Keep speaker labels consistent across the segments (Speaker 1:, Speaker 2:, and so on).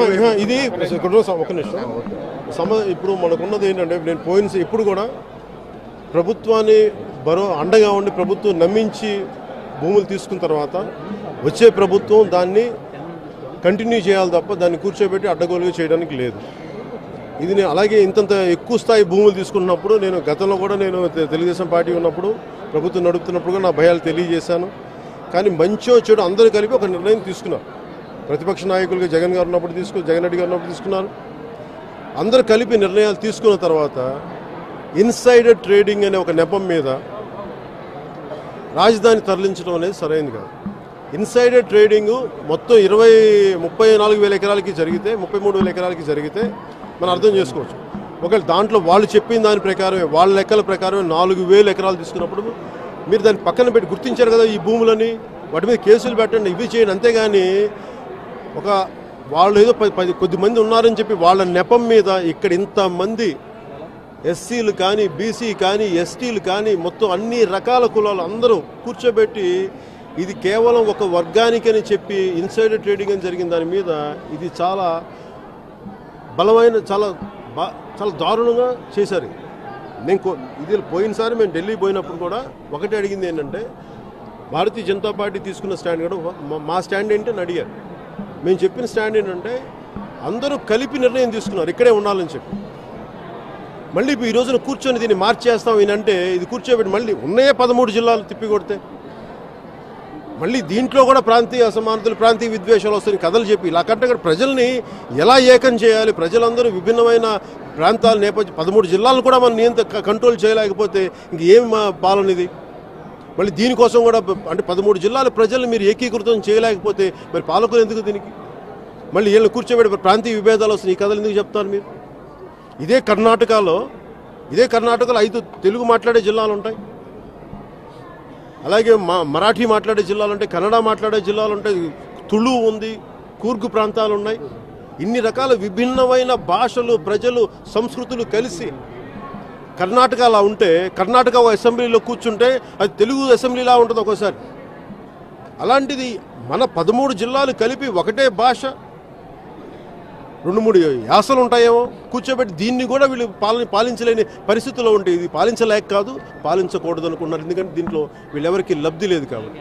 Speaker 1: ఆహా, ఆహా, ఇది ఇక్కడ ఉన్న సమ- ఒక నిమిషం సమ ఇప్పుడు మనకున్నది ఏంటంటే నేను పోయిన స- ఇప్పుడు కూడా ప్రభుత్వాన్ని బరో అండగా ఉండి ప్రభుత్వం నమ్మించి భూములు తీసుకున్న తర్వాత వచ్చే ప్రభుత్వం దాన్ని కంటిన్యూ చేయాలి తప్ప దాన్ని కూర్చోబెట్టి అడ్డగోలుగా చేయడానికి లేదు ఇది నేను అలాగే ఇంతంత ఎక్కువ స్థాయి భూములు తీసుకున్నప్పుడు నేను గతంలో కూడా నేను తె- తెలుగుదేశం పార్టీ ఉన్నప్పుడు ప్రభుత్వం నడుపుతున్నప్పుడు కూడా నా భయాలు తెలియజేశాను కానీ మంచో చెడు అందరూ కలిపి ఒక నిర్ణయం తీసుకున్నారు ప్రతిపక్ష నాయకులుగా జగన్ గారు ఉన్నప్పుడు తీసుకు జగన్ రెడ్డి గారు ఉన్నప్పుడు తీసుకున్నారు అందరూ కలిపి నిర్ణయాలు తీసుకున్న తర్వాత ఇన్సైడర్ ట్రేడింగ్ అనే ఒక నెపం మీద రాజధాని తరలించడం అనేది సరైనది కాదు ఇన్సైడర్ ట్రేడింగ్ మొత్తం ఇరవై ముప్పై నాలుగు వేల ఎకరాలకి జరిగితే ముప్పై మూడు వేల ఎకరాలకి జరిగితే మనం అర్థం చేసుకోవచ్చు ఒకవేళ దాంట్లో వాళ్ళు చెప్పిన దాని ప్రకారమే వాళ్ళ లెక్కల ప్రకారమే నాలుగు వేలు ఎకరాలు తీసుకున్నప్పుడు మీరు దాన్ని పక్కన పెట్టి గుర్తించారు కదా ఈ భూములని వాటి మీద కేసులు పెట్టండి ఇవి చేయండి అంతేగాని ఒక వాళ్ళు ఏదో పది పది కొద్ది మంది ఉన్నారని చెప్పి వాళ్ళ నెపం మీద ఇక్కడ ఇంతమంది ఎస్సీలు కానీ బీసీ కానీ ఎస్టీలు కానీ మొత్తం అన్ని రకాల కులాలు అందరూ కూర్చోబెట్టి ఇది కేవలం ఒక వర్గానికి అని చెప్పి ఇన్సైడర్ ట్రేడింగ్ అని జరిగిన దాని మీద ఇది చాలా బలమైన చాలా బా చాలా దారుణంగా చేశారు ఇది. నేను కో- ఇది పోయినసారి మేము ఢిల్లీ పోయినప్పుడు కూడా ఒకటే అడిగింది ఏంటంటే భారతీయ జనతా పార్టీ తీసుకున్న స్టాండ్ కూడా మా- మా స్టాండ్ ఏంటి అని అడిగారు మేము చెప్పిన స్టాండ్ ఏంటంటే అందరూ కలిపి నిర్ణయం తీసుకున్నారు ఇక్కడే ఉండాలని చెప్పి మళ్ళీ ఇప్పుడు ఈ రోజున కూర్చొని దీన్ని మార్చేస్తాం ఈయనంటే ఇది కూర్చోబెట్టి మళ్ళీ ఉన్నాయే పదమూడు జిల్లాలు తిప్పి కొడితే మళ్ళీ దీంట్లో కూడా ప్రాంతీయ అసమానతలు ప్రాంతీయ విద్వేషాలు వస్తాయి కథలు చెప్పి ఇలా కంటే ఇక్కడ ప్రజల్ని ఎలా ఏకం చేయాలి ప్రజలందరూ విభిన్నమైన ప్రాంతాల నేపథ్యం పదమూడు జిల్లాలను కూడా మనం నియంత్ర కంట్రోల్ చేయలేకపోతే ఇంక ఏమి మా పాలన ఇది మళ్ళీ దీనికోసం కూడా ప- అంటే పదమూడు జిల్లాల ప్రజల్ని మీరు ఏకీకృతం చేయలేకపోతే మరి పాలకులు ఎందుకు దీనికి మళ్ళీ వీళ్ళని కూర్చోబెట్టి ప్రాంతీయ విభేదాలు వస్తున్నాయి ఈ కథలు ఎందుకు చెప్తారు మీరు ఇదే కర్ణాటకలో ఇదే కర్ణాటకలో ఐదు తెలుగు మాట్లాడే జిల్లాలు ఉంటాయి అలాగే మా మరాఠీ మాట్లాడే జిల్లాలు ఉంటాయి కన్నడ మాట్లాడే జిల్లాలు ఉంటాయి తుళు ఉంది కూర్గు ప్రాంతాలు ఉన్నాయి ఇన్ని రకాల విభిన్నమైన భాషలు ప్రజలు సంస్కృతులు కలిసి కర్ణాటక అలా ఉంటే కర్ణాటక ఒక అసెంబ్లీలో కూర్చుంటే అది తెలుగు అసెంబ్లీలా ఉంటుంది ఒక్కోసారి అలాంటిది మన పదమూడు జిల్లాలు కలిపి ఒకటే భాష రెండు మూడు యాసలు ఉంటాయేమో కూర్చోబెట్టి దీన్ని కూడా వీళ్ళు పాలన పాలించలేని పరిస్థితుల్లో ఉంటే ఇది పాలించలేక కాదు పాలించకూడదు అనుకున్నారు ఎందుకంటే దీంట్లో వీళ్ళెవరికి లబ్ధి లేదు కాబట్టి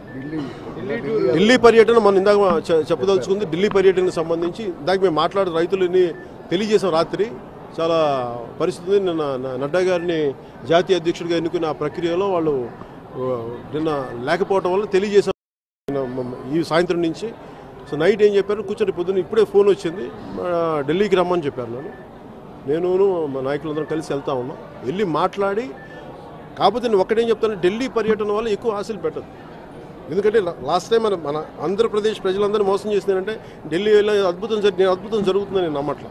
Speaker 1: ఢిల్లీ పర్యటన మనం ఇందాక చె- చెప్పదలుచుకుంది ఢిల్లీ పర్యటనకు సంబంధించి ఇందాక మేము మాట్లాడే రైతులని తెలియజేసాం రాత్రి చాలా పరిస్థితి ఉంది. నిన్న న- నడ్డా గారిని జాతీయ అధ్యక్షుడిగా ఎన్నుకున్న ఆ ప్రక్రియలో వాళ్ళు ఆ, నిన్న లేకపోవడం వల్ల తెలియజేసాం నిన్న మ- ఈ సాయంత్రం నుంచి సో నైట్ ఏం చెప్పారు కూర్చొని పొద్దున్న ఇప్పుడే ఫోన్ వచ్చింది ఆ, ఢిల్లీకి రమ్మని చెప్పారు నన్ను నేను మా నాయకులందరం కలిసి వెళ్తా ఉన్నాం వెళ్ళి మాట్లాడి కాకపోతే నేను ఒకటేం చెప్తాను ఢిల్లీ పర్యటన వల్ల ఎక్కువ ఆశలు పెట్టదు ఎందుకంటే లా- లాస్ట్ టైం మన మన ఆంధ్రప్రదేశ్ ప్రజలందరూ మోసం చేసిందంటే ఢిల్లీ వెళ్ళి అద్భుతం జరిగి నేను అద్భుతం జరుగుతుందని నేను నమ్మట్లా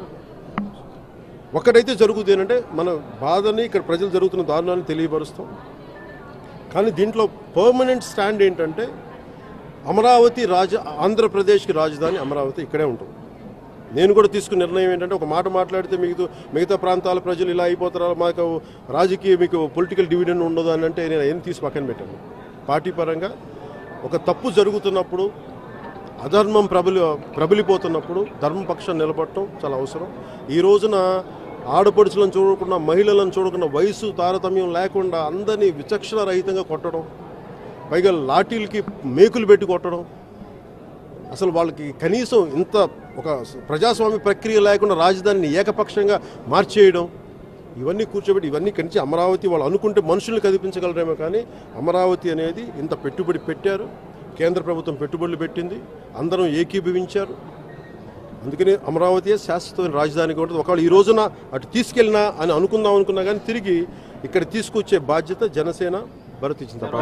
Speaker 1: ఒక్కటైతే జరుగుతుంది ఏంటంటే మన బాధని ఇక్కడ ప్రజలు జరుగుతున్న దారుణాన్ని తెలియపరుస్తాం కానీ దీంట్లో పర్మనెంట్ స్టాండ్ ఏంటంటే అమరావతి రాజ ఆంధ్రప్రదేశ్కి రాజధాని అమరావతి ఇక్కడే ఉంటుంది నేను కూడా తీసుకున్న నిర్ణయం ఏంటంటే ఒక మాట మాట్లాడితే మిగతా మిగతా ప్రాంతాల ప్రజలు ఇలా అయిపోతారా మాకు రాజకీయ మీకు పొలిటికల్ డివిడెండ్ ఉండదు అని అంటే నేను ఏం తీసి పక్కన పెట్టాను పార్టీ పరంగా ఒక తప్పు జరుగుతున్నప్పుడు అధర్మం ప్రబలి ప్రబలిపోతున్నప్పుడు ధర్మపక్షం నిలబడటం చాలా అవసరం ఈ రోజున ఆడపడుచులను చూడకుండా మహిళలను చూడకుండా వయసు తారతమ్యం లేకుండా అందరినీ విచక్షణ రహితంగా కొట్టడం పైగా లాఠీలకి మేకులు పెట్టి కొట్టడం అసలు వాళ్ళకి కనీసం ఇంత ఒక ప్రజాస్వామ్య ప్రక్రియ లేకుండా రాజధానిని ఏకపక్షంగా మార్చేయడం ఇవన్నీ కూర్చోబెట్టి ఇవన్నీ కనిచి అమరావతి వాళ్ళు అనుకుంటే మనుషుల్ని కదిపించగలరేమో కానీ అమరావతి అనేది ఇంత పెట్టుబడి పెట్టారు కేంద్ర ప్రభుత్వం పెట్టుబడులు పెట్టింది అందరం ఏకీభవించారు అందుకని అమరావతి శాశ్వతమైన రాజధానిగా ఉంటుంది ఒకవేళ ఈ రోజున అటు తీసుకెళ్ళినా అని అనుకుందాం అనుకున్నా కానీ తిరిగి ఇక్కడ తీసుకొచ్చే బాధ్యత జనసేన భరత్ ఇచ్చిన తప్ప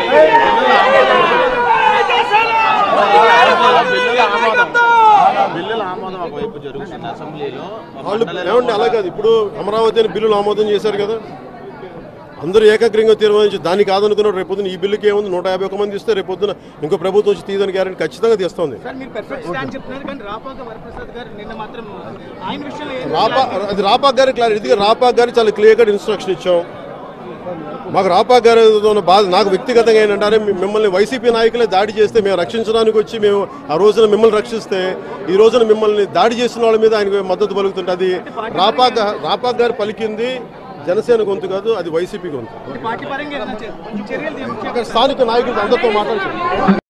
Speaker 2: బిల్లుల ఆమోదం బిల్లుల ఆమోదం ఒకవైపు జరుగుతుంది అసెంబ్లీలో
Speaker 1: వాళ్ళు ఏమండి అలా కాదు ఇప్పుడు అమరావతి అని బిల్లులు ఆమోదం చేశారు కదా అందరూ ఏకగ్రీవంగా తీర్మానించి దాన్ని కాదనుకున్నాడు రేపొద్దున ఈ బిల్లుకి ఏముంది నూట యాభై ఒక మంది ఇస్తే రేపొద్దున ఇంకో ప్రభుత్వం వచ్చి తీయదని గ్యారెంటీ ఖచ్చితంగా తీస్తుంది
Speaker 3: సార్ మీరు పర్ఫెక్ట్ స్టాండ్ చెప్తున్నారు కానీ రాపాక వరప్రసాద్ గారు నిన్న మాత్రం ఆయన విషయంలో ఏం
Speaker 1: రాపా అది రాపాక్ గారి క్లారిటీ ఇది రాపాక్ గారికి చాలా క్లియర్ కట్ ఇన్స్ట్రక్షన్ ఇచ్చాం మాకు రాపాక్ గారితో ఉన్న బాధ నాకు వ్యక్తిగతంగా ఏంటంటే మీ- మిమ్మల్ని వైసీపీ నాయకులే దాడి చేస్తే మేము రక్షించడానికి వచ్చి మేము ఆ రోజున మిమ్మల్ని రక్షిస్తే ఈ రోజున మిమ్మల్ని దాడి చేసిన వాళ్ళ మీద ఆయనకు మద్దతు పలుకుతుంటే అది రాపాక్ రాపాక్ గారు పలికింది జనసేన గొంతు కాదు అది వైసీపీ గొంతు
Speaker 3: పార్టీ పరంగా ఏదైనా చే- చర్యలు తీసుకో-
Speaker 1: అక్కడ స్థానిక నాయకులు అందరితో మాట్లాడుతున్నారు